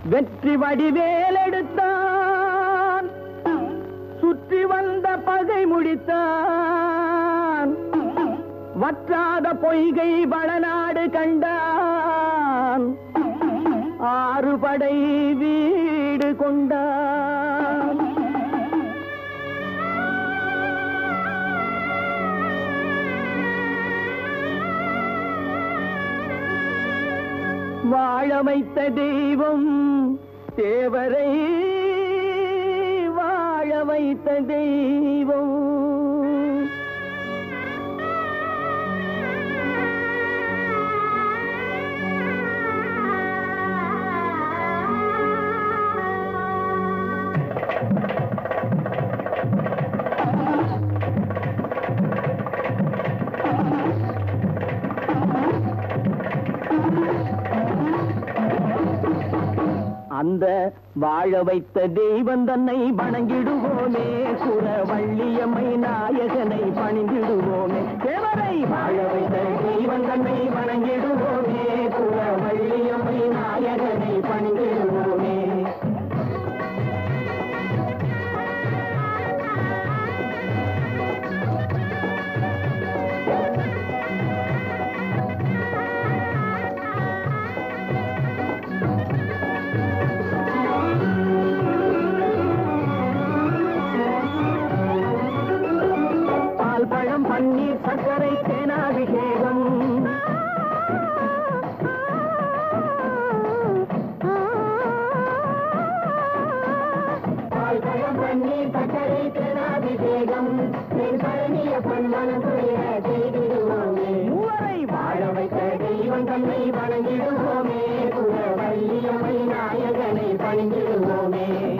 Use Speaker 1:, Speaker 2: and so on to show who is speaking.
Speaker 1: வெற்றி வடிவேலெடுத்தான் சுற்றி வந்த பகை முடித்தான் வற்றாத பொய்கை வளநாடு கண்டான் ஆறு படை வீடு கொண்டான் வாழ வைத்த தெய்வம் தேவரை வாழ வைத்த தெய்வம் அந்த வாழ வைத்த தெய்வம் தன்னை வணங்கிடுவோமே குற வள்ளியம்மை நாயகனை பணிந்திடுவோமே தேவரை வாழ வைத்த தெய்வம் தன்னை வணங்கிடுவோமே குற வள்ளியம்மை நாயகனை பணிந்திடுவோமே பால் பழம் பன்னீர் சர்க்கரை தேனாபிஷேகம் பால் பழம் பன்னீர் சர்க்கரை தேனாபிஷேகம் பழனிய பன்மனம் புரிய செய்திடுவோமே மூவரை வாழ வைத்த தெய்வம் தன்னை வணங்கிடுவோமே குல வள்ளியம்மை நாயகனை பணிந்திடுவோமே